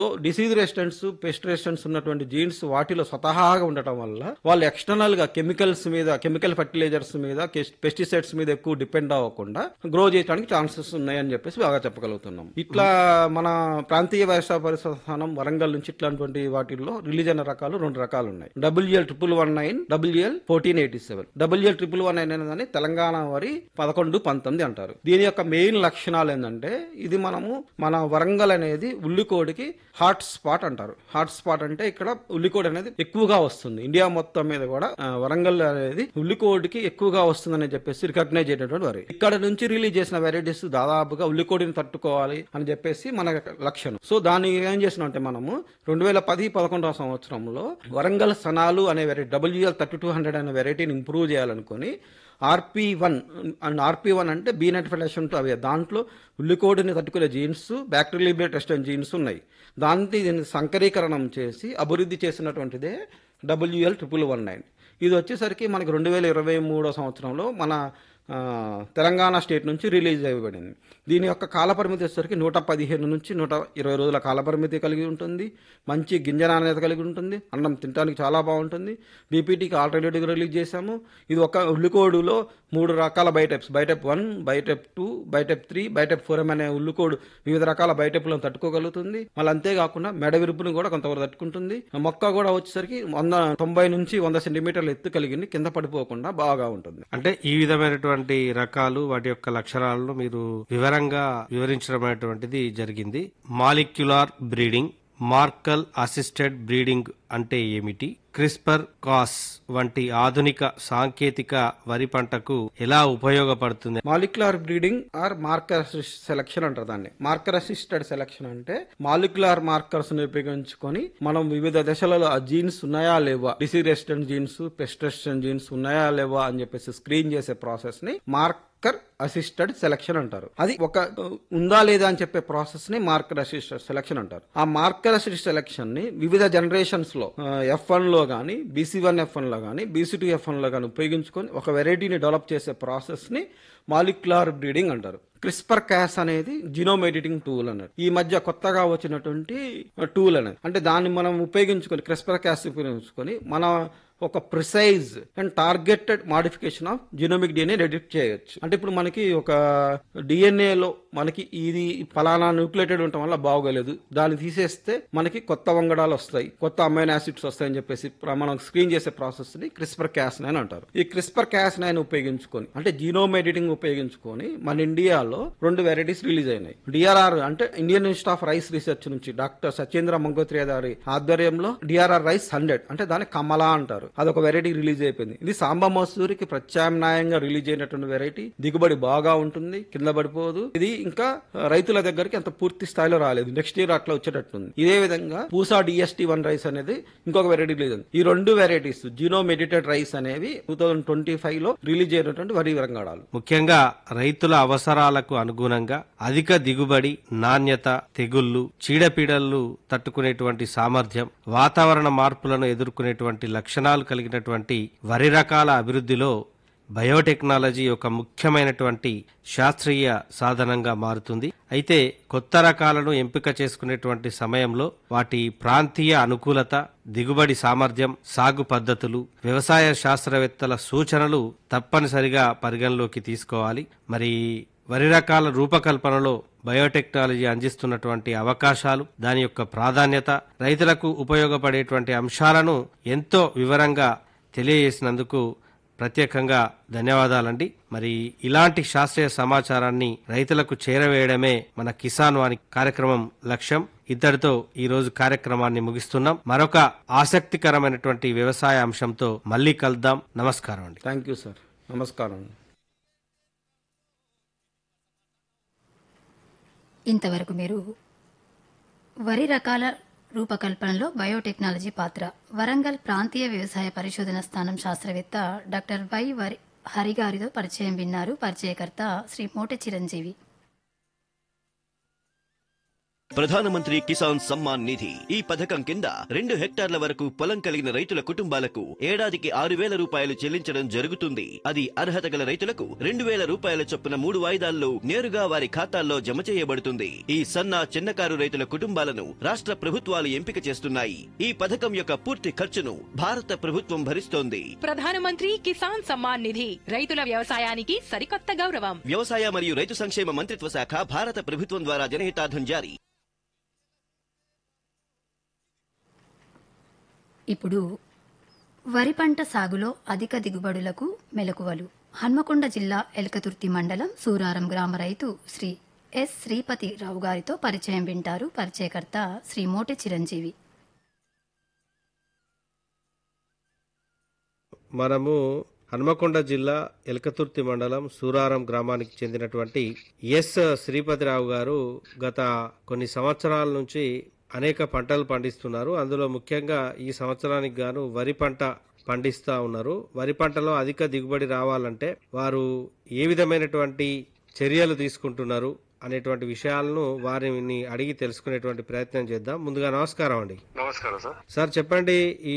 Disease resistants pest resistants ఉన్నటువంటి genes వాటిలో స్వతహాగా ఉండటం వల్ల వాళ్ళు ఎక్స్టర్నల్ గా కెమికల్స్ మీద కెమికల్ ఫర్టిలైజర్స్ మీద పెస్టిసైడ్స్ మీద ఎక్కువ డిపెండ్ అవ్వకుండా గ్రో చేయడానికి ఛాన్సెస్ ఉన్నాయని చెప్పేసి బాగా చెప్పగలుగుతున్నాం ఇట్లా మన ప్రాంతీయ వ్యవసాయ పరిశోధన స్థానం వరంగల్ నుంచి ఇట్లాంటి వాటిల్లో రిలీజ్ అయిన రకాలు రెండు రకాలు ఉన్నాయి WL triple one nine WL fourteen eighty seven WL triple one nine అనేది తెలంగాణ వరి పదకొండు పంతొమ్మిది అంటారు దీని యొక్క మెయిన్ లక్షణాలు ఏంటంటే ఇది మనము మన వరంగల్ అనేది ఉల్లికోడికి హాట్ స్పాట్ అంటారు హాట్ స్పాట్ అంటే ఇక్కడ ఉల్లికోడి అనేది ఎక్కువగా వస్తుంది ఇండియా మొత్తం మీద కూడా ఆ, వరంగల్ అనేది ఉల్లికోడికి ఎక్కువగా వస్తుందని చెప్పేసి రికగ్నైజ్ చేయనటువంటి వరి ఇక్కడ నుంచి రిలీజ్ చేసిన వెరైటీస్ దాదాపుగా ఉల్లికోడిని తట్టుకోవాలి అని చెప్పేసి మన లక్ష్యం సో దాన్ని ఏం చేసినాం అంటే మనము రెండు వేల పది పదకొండవ సంవత్సరంలో వరంగల్ సనాలు అనే variety WL thirty two hundred అనే వెరైటీని ఇంప్రూవ్ చేయాలనుకొని RP one and RP one అంటే బీ నటిఫికేషన్ అవి దాంట్లో ఉల్లికోడిని తట్టుకునే జీన్స్ బ్యాక్టీరియల్ టెస్ట్ జీన్స్ ఉన్నాయి దాంతో దీన్ని సంకరీకరణం చేసి అభివృద్ధి చేసినటువంటిదే డబ్ల్యూఎల్ ట్రిపుల్ వన్ నైన్ ఇది వచ్చేసరికి మనకి రెండు వేల ఇరవై మూడో సంవత్సరంలో మన ఆ, తెలంగాణ స్టేట్ నుంచి రిలీజ్ అయ్యబడింది దీని యొక్క కాలపరిమితి వచ్చేసరికి నూట పదిహేను నుంచి నూట ఇరవై రోజుల కాలపరిమితి కలిగి ఉంటుంది మంచి గింజ నాణ్యత కలిగి ఉంటుంది అన్నం తినడానికి చాలా బాగుంటుంది బీపీటీకి ఆల్టర్నేటివ్గా రిలీజ్ చేశాము ఇది ఒక ఉల్లికోడులో మూడు రకాల biotypes biotype one biotype two biotype three biotype four M అనే ఉల్లికోడు వివిధ రకాల బైటెప్లను తట్టుకోగలుగుతుంది మళ్ళీ అంతేకాకుండా మెడ విరుపును కూడా కొంతవరకు తట్టుకుంటుంది మొక్క కూడా వచ్చేసరికి వంద తొంభై నుంచి వంద సెంటీమీటర్ల ఎత్తు కలిగింది కింద పడిపోకుండా బాగా ఉంటుంది అంటే ఈ విధమైనటువంటి రకాలు వాటి యొక్క లక్షణాలను మీరు వివరంగా వివరించడం అనేటువంటిది జరిగింది molecular breeding marker assisted breeding అంటే ఏమిటి క్రిస్పర్ కాస్ వంటి ఆధునిక సాంకేతిక వరి పంటకు ఎలా ఉపయోగపడుతుంది molecular breeding or marker selection అంటారు దాన్ని మార్కర్ అసిస్టెడ్ సెలక్షన్ అంటే మాలిక్యులర్ మార్కర్స్ ని ఉపయోగించుకొని మనం వివిధ దశలలో ఆ జీన్స్ ఉన్నాయా లేవా disease resistant genes pest resistant genes ఉన్నాయా లేవా అని చెప్పేసి స్క్రీన్ చేసే ప్రాసెస్ ని మార్కర్ అసిస్టెడ్ సెలక్షన్ అంటారు అది ఒక uh, ఉందా లేదా అని చెప్పే ప్రాసెస్ ని మార్కర్ అసిస్టెడ్ సెలక్షన్ అంటారు ఆ మార్కర్ అసిస్టెడ్ సెలక్షన్ ని వివిధ జనరేషన్స్ లో ఎఫ్ వన్ లో గానీ బీసీ వన్ ఎఫ్ వన్ లో గానీ బీసీ టూ ఎఫ్ వన్ లో గానీ ఉపయోగించుకొని ఒక వెరైటీని డెవలప్ చేసే ప్రాసెస్ ని మాలిక్యులర్ బ్రీడింగ్ అంటారు క్రిస్పర్ క్యాస్ అనేది జీనోమ్ ఎడిటింగ్ టూల్ అన్నది ఈ మధ్య కొత్తగా వచ్చినటువంటి టూల్ అనేది అంటే దాన్ని మనం ఉపయోగించుకొని క్రిస్పర్ క్యాస్ ఉపయోగించుకొని మన ఒక precise and targeted modification of genomic DNA edit చేయొచ్చు అంటే ఇప్పుడు మనకి ఒక డిఎన్ఏలో మనకి ఇది ఫలానా న్యూక్లియేటెడ్ ఉండటం వల్ల బాగోలేదు దాన్ని తీసేస్తే మనకి కొత్త వంగడాలు వస్తాయి కొత్త అమైన్ యాసిడ్స్ వస్తాయని చెప్పేసి ప్ర- మనం స్క్రీన్ చేసే ప్రాసెస్ ని క్రిస్పర్ క్యాస్ నైన్ అంటారు ఈ క్రిస్పర్ క్యాస్ నైన్ ఉపయోగించుకొని అంటే జీనోమ్ ఎడిటింగ్ ఉపయోగించుకొని మన ఇండియాలో రెండు వెరైటీస్ రిలీజ్ అయినాయి డిఆర్ఆర్ అంటే Indian institute of rice research నుంచి డాక్టర్ సత్యేంద్ర మంగోత్రియా గారి ఆధ్వర్యంలో డిఆర్ఆర్ రైస్ హండ్రెడ్ అంటే దాన్ని కమలా అంటారు అదొక వెరైటీ రిలీజ్ అయిపోయింది ఇది సాంబ మసూరికి ప్రత్యామ్నాయంగా రిలీజ్ అయినటువంటి వెరైటీ దిగుబడి బాగా ఉంటుంది కింద పడిపోదు ఇది ఇంకా రైతుల దగ్గరికి అంత పూర్తి స్థాయిలో రాలేదు నెక్స్ట్ ఇయర్ అట్లా వచ్చేటట్టుంది ఇదే విధంగా పూసా డిఎస్టీ వన్ రైస్ అనేది ఇంకొక వెరైటీ రిలీజ్ అయింది ఈ రెండు వెరైటీస్ జీనోమ్ ఎడిటెడ్ రైస్ అనేవి టూ థౌసండ్ ట్వంటీ ఫైవ్ లో రిలీజ్ అయినటువంటి వరి రంగాడాలు ముఖ్యంగా రైతుల అవసరాలకు అనుగుణంగా అధిక దిగుబడి నాణ్యత తెగుళ్లు చీడపీడలు తట్టుకునేటువంటి సామర్థ్యం వాతావరణ మార్పులను ఎదుర్కొనేటువంటి లక్షణాలు కలిగినటువంటి వరి రకాల అభివృద్ధిలో బయోటెక్నాలజీ ఒక ముఖ్యమైనటువంటి శాస్త్రీయ సాధనంగా మారుతుంది అయితే కొత్త రకాలను ఎంపిక చేసుకునేటువంటి సమయంలో వాటి ప్రాంతీయ అనుకూలత దిగుబడి సామర్థ్యం సాగు పద్ధతులు వ్యవసాయ శాస్త్రవేత్తల సూచనలు తప్పనిసరిగా పరిగణలోకి తీసుకోవాలి మరి వరి రకాల రూపకల్పనలో బయోటెక్నాలజీ అందిస్తున్నటువంటి అవకాశాలు దాని యొక్క ప్రాధాన్యత రైతులకు ఉపయోగపడేటువంటి అంశాలను ఎంతో వివరంగా తెలియజేసినందుకు ప్రత్యేకంగా ధన్యవాదాలండి మరి ఇలాంటి శాస్త్రీయ సమాచారాన్ని రైతులకు చేరవేయడమే మన కిసాన్ వాణి కార్యక్రమం లక్ష్యం ఇద్దరితో ఈ రోజు కార్యక్రమాన్ని ముగిస్తున్నాం మరొక ఆసక్తికరమైనటువంటి వ్యవసాయ అంశంతో మళ్ళీ కలుద్దాం నమస్కారం అండి థ్యాంక్ యూ సార్ నమస్కారం ఇంతవరకు మీరు వరి రకాల రూపకల్పనలో బయోటెక్నాలజీ పాత్ర వరంగల్ ప్రాంతీయ వ్యవసాయ పరిశోధన స్థానం శాస్త్రవేత్త డాక్టర్ వై వరి హరిగారితో పరిచయం విన్నారు పరిచయకర్త శ్రీ మోటె చిరంజీవి ప్రధానమంత్రి కిసాన్ సమ్మాన్ నిధి ఈ పథకం కింద రెండు హెక్టార్ల వరకు పొలం కలిగిన రైతుల కుటుంబాలకు ఏడాదికి ఆరు వేల రూపాయలు చెల్లించడం జరుగుతుంది అది అర్హత గల రైతులకు రెండు వేల రూపాయల చొప్పున మూడు వాయిదాల్లో నేరుగా వారి ఖాతాల్లో జమ చేయబడుతుంది ఈ సన్న చిన్నకారు రైతుల కుటుంబాలను రాష్ట్ర ప్రభుత్వాలు ఎంపిక చేస్తున్నాయి ఈ పథకం యొక్క పూర్తి ఖర్చును భారత ప్రభుత్వం భరిస్తోంది ప్రధానమంత్రి కిసాన్ సమ్మాన్ నిధి రైతుల వ్యవసాయానికి సరికొత్త గౌరవం వ్యవసాయ మరియు రైతు సంక్షేమ మంత్రిత్వ శాఖ భారత ప్రభుత్వం ద్వారా జనహితార్థం జారీ ఇప్పుడు వరి పంట సాగులో అధిక దిగుబడులకు మెలకువలు హన్మకొండ జిల్లా ఎలకతుర్తి మండలం సూరారం గ్రామ రైతు శ్రీ ఎస్ శ్రీపతి రావు గారితో పరిచయం వింటారు పరిచయకర్త శ్రీ మోటి చిరంజీవి మనము హన్మకొండ జిల్లా ఎలకతుర్తి మండలం సూరారం గ్రామానికి చెందినటువంటి ఎస్ శ్రీపతిరావు గారు గత కొన్ని సంవత్సరాల నుంచి అనేక పంటలు పండిస్తున్నారు అందులో ముఖ్యంగా ఈ సంవత్సరానికి గాను వరి పంట పండిస్తా ఉన్నారు వరి పంటలో అధిక దిగుబడి రావాలంటే వారు ఏ విధమైనటువంటి చర్యలు తీసుకుంటున్నారు అనేటువంటి విషయాలను వారిని అడిగి తెలుసుకునేటువంటి ప్రయత్నం చేద్దాం ముందుగా నమస్కారం అండి నమస్కారం సార్ సార్ చెప్పండి ఈ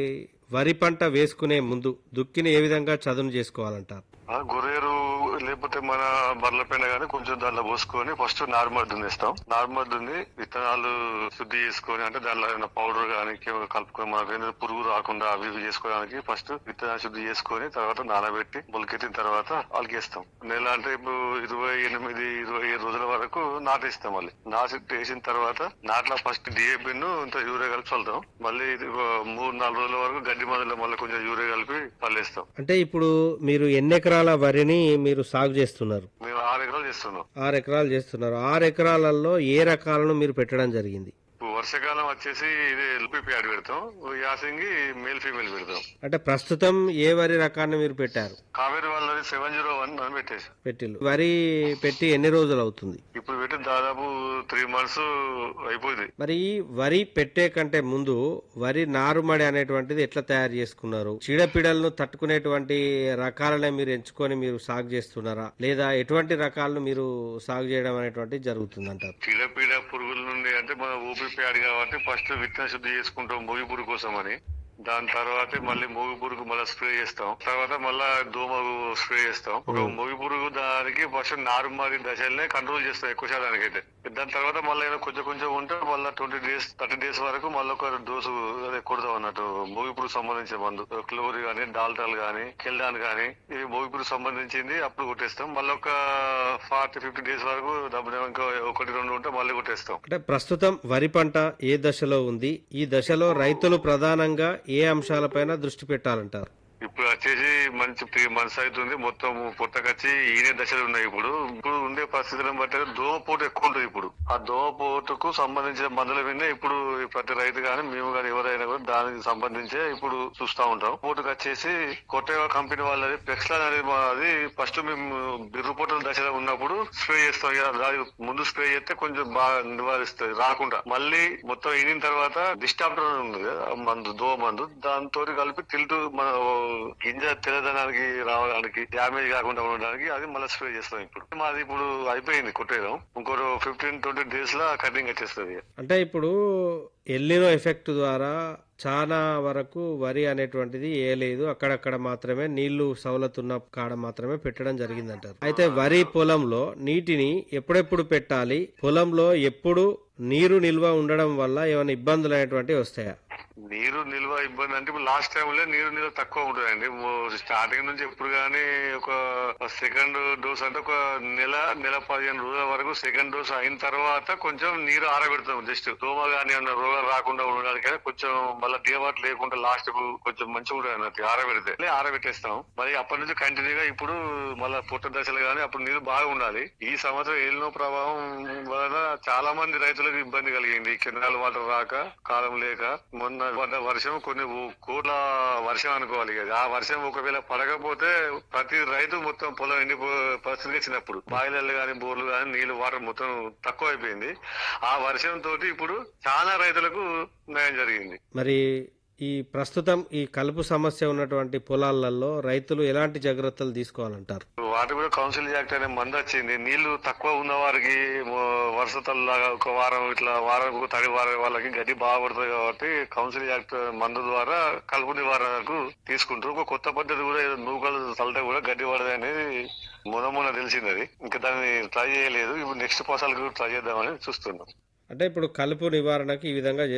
వరి పంట వేసుకునే ముందు దుక్కిని ఏ విధంగా చదును చేసుకోవాలంటారు ఆ, గొర్రెరు లేకపోతే మన బర్ల పెండ గానీ కొంచెం దాంట్లో పోసుకొని ఫస్ట్ నార్మల్ దున్నేస్తాం నార్మల్ దున్ని విత్తనాలు శుద్ధి చేసుకొని అంటే దాంట్లో ఏమైనా పౌడర్ కానీ కెమికల్ కలుపుకొని మనకు ఏదైనా పురుగు రాకుండా అవి ఇవి చేసుకోవడానికి ఫస్ట్ విత్తనాలు శుద్ధి చేసుకొని తర్వాత నానబెట్టి మొలకెత్తిన తర్వాత అలికేస్తాం నెల అంటే ఇప్పుడు ఇరవై ఎనిమిది ఇరవై ఏడు రోజుల వరకు నాటేస్తాం మళ్ళీ నాటి వేసిన తర్వాత నాట్ల ఫస్ట్ డిఏపిను ఇంత యూరియా కలిపి చల్లుతాం మళ్ళీ ఇది ఒక మూడు నాలుగు రోజుల వరకు గడ్డి మందులో మళ్ళీ కొంచెం యూరియా కలిపి పల్లేస్తాం అంటే ఇప్పుడు మీరు ఎన్ని ఎకరాల వరిని మీరు సాగు చేస్తున్నారు మేము ఆరు ఎకరాలు చేస్తున్నాం ఆరు ఎకరాలు చేస్తున్నారు ఆరు ఎకరాలలో ఏ రకాలను మీరు పెట్టడం జరిగింది ఇప్పుడు వర్షాకాలం వచ్చేసి ఇది ఎల్పిపి యాడ్ పెడతాం యాసింగి మేల్ ఫీమేల్ పెడతాం అంటే ప్రస్తుతం ఏ వరి రకాన్ని మీరు పెట్టారు కావేరి వాళ్ళది సెవెన్ జీరో వన్ అని పెట్టేసి పెట్టిల్లు వరి పెట్టి ఎన్ని రోజులు అవుతుంది ఇప్పుడు పెట్టి దాదాపు త్రీ మంత్స్ అయిపోయింది మరి ఈ వరి పెట్టే కంటే ముందు వరి నారుమడి అనేటువంటిది ఎట్లా తయారు చేసుకున్నారు చీడపీడలను తట్టుకునేటువంటి రకాలనే మీరు ఎంచుకొని మీరు సాగు చేస్తున్నారా లేదా ఎటువంటి రకాలను మీరు సాగు చేయడం అనేటువంటిది జరుగుతుందంటారు చీడపీడ పురుగుల నుండి అంటే మన ఓపీపీ యాడ్ కాబట్టి ఫస్ట్ విత్తన శుద్ధి చేసుకుంటాం మొగి పురుగు కోసం అని దాని తర్వాత మళ్ళీ మొగి పురుగు మళ్ళీ స్ప్రే చేస్తాం తర్వాత మళ్ళా దోమ స్ప్రే చేస్తాం ఒక మొగి పురుగు దానికి ఫస్ట్ నారుమడి దశలనే కంట్రోల్ చేస్తాం ఎక్కువ శాతానికి అయితే దాని తర్వాత మళ్ళీ ఏదో కొంచెం కొంచెం ఉంటే మళ్ళీ ట్వంటీ డేస్ థర్టీ డేస్ వరకు మళ్ళీ ఒక డోసు అదే కొడతాం అన్నట్టు మొగి పురుగు సంబంధించిన మందు క్లోరి గానీ డాల్టాల్ గానీ కెల్డాన్ గానీ ఇవి మొగి పురుగు సంబంధించింది అప్పుడు కొట్టేస్తాం మళ్ళీ ఒక ఫార్టీ ఫిఫ్టీ డేస్ వరకు డబ్బు ఇంకా ఒకటి రెండు ఉంటే మళ్ళీ కొట్టేస్తాం అంటే ప్రస్తుతం వరి పంట ఏ దశలో ఉంది ఈ దశలో రైతులు ప్రధానంగా ఏ అంశాలపైన దృష్టి పెట్టాలంటారు ఇప్పుడు వచ్చేసి మంచి త్రీ మంత్స్ అవుతుంది మొత్తం పుట్టకొచ్చి ఈనే దశలు ఉన్నాయి ఇప్పుడు ఇప్పుడు ఉండే పరిస్థితులను బట్టి దోమపోటు ఎక్కువ ఉంటుంది ఇప్పుడు ఆ దోమపోటుకు సంబంధించిన మందుల మీద ఇప్పుడు ప్రతి రైతు కానీ మేము కానీ ఎవరైనా కూడా దానికి సంబంధించే ఇప్పుడు చూస్తా ఉంటాం పోటుకు వచ్చేసి కొట్టే కంపెనీ వాళ్ళది పెక్స్లాన్ అనేది మా- అది ఫస్ట్ మేము బిర్రుపోటుల దశలో ఉన్నప్పుడు స్ప్రే చేస్తాం ఇక దాని ముందు స్ప్రే చేస్తే కొంచెం బాగా నివారిస్తుంది రాకుండా మళ్ళీ మొత్తం ఈనిన తర్వాత డిస్టాప్టర్ ఉంది కదా, ఆ మందు దో మందు దాంతో కలిపి తిల్టు మన గింజ తెల్లదనానికి రావడానికి డ్యామేజ్ కాకుండా ఉండడానికి అది మళ్ళీ స్ప్రే చేస్తాం ఇప్పుడు మాది ఇప్పుడు అయిపోయింది కొట్టేయడం ఇంకో ఫిఫ్టీన్ ట్వంటీ డేస్ లో కటింగ్ వచ్చేస్తుంది అంటే ఇప్పుడు ఎల్లినో ఎఫెక్ట్ ద్వారా చాలా వరకు వరి అనేటువంటిది ఏ లేదు అక్కడక్కడ మాత్రమే నీళ్లు సవలతున్న కాడ మాత్రమే పెట్టడం జరిగిందంటారు అయితే వరి పొలంలో నీటిని ఎప్పుడెప్పుడు పెట్టాలి పొలంలో ఎప్పుడు నీరు నిల్వ ఉండడం వల్ల ఏమైనా ఇబ్బందులు అనేటువంటివి వస్తాయా నీరు నిల్వ ఇబ్బంది అంటే ఇప్పుడు లాస్ట్ టైం లో నీరు నిల్వ తక్కువ ఉంటుందండి స్టార్టింగ్ నుంచి ఎప్పుడు కానీ ఒక సెకండ్ డోస్ అంటే ఒక నెల నెల పదిహేను రోజుల వరకు సెకండ్ డోస్ అయిన తర్వాత కొంచెం నీరు ఆరబెడతాం జస్ట్ దోమ కానీ ఏమన్నా రోగాలు రాకుండా ఉండడానికి కొంచెం మళ్ళీ దేవాట్ లేకుండా లాస్ట్ కు కొంచెం మంచిగా ఉంటుంది అన్నట్టు ఆరబెడితే లే, ఆరబెట్టేస్తాం మరి అప్పటి నుంచి కంటిన్యూగా ఇప్పుడు మళ్ళీ పుట్ట దశలు కానీ అప్పుడు నీరు బాగా ఉండాలి ఈ సంవత్సరం ఏలినో ప్రభావం వలన చాలా మంది రైతులకు ఇబ్బంది కలిగింది కెనాల్ వాటర్ రాక కాలం లేక మొన్న పడ్డ వర్షం కొన్ని ఊ- కోట్ల వర్షం అనుకోవాలి ఇక. ఆ వర్షం ఒకవేళ పడకపోతే ప్రతి రైతు మొత్తం పొలం ఎండిపో పరిస్థితికి వచ్చినప్పుడు బాయిలర్లు కానీ బోర్లు కానీ నీళ్లు వాటర్ మొత్తం తక్కువ అయిపోయింది ఆ వర్షం తోటి ఇప్పుడు చాలా రైతులకు నయం జరిగింది మరి ఈ ప్రస్తుతం ఈ కలుపు సమస్య ఉన్నటువంటి పొలాలలో రైతులు ఎలాంటి జాగ్రత్తలు తీసుకోవాలంటారు వాటి కూడా కౌన్సిల్ యాక్ట్ అనే మందు వచ్చింది నీళ్లు తక్కువ ఉన్న వారికి వర్షతల్లాగా ఒక వారం ఇట్లా వారం తడి వారం వాళ్ళకి గడ్డి బాగా పడుతుంది కాబట్టి కౌన్సిల్ యాక్ట్ మందు ద్వారా కలుపు నివారణకు తీసుకుంటారు ఒక కొత్త పద్ధతి కూడా ఏదో నూకలు చల్లితే కూడా గడ్డి పడదు అనేది మొన్న మొన్న తెలిసింది అది ఇంకా దాన్ని ట్రై చేయలేదు ఇప్పుడు నెక్స్ట్ పోసాలకు ట్రై చేద్దామని చూస్తున్నాం అంటే ఇప్పుడు కలుపు నివారణకి ఈ విధంగా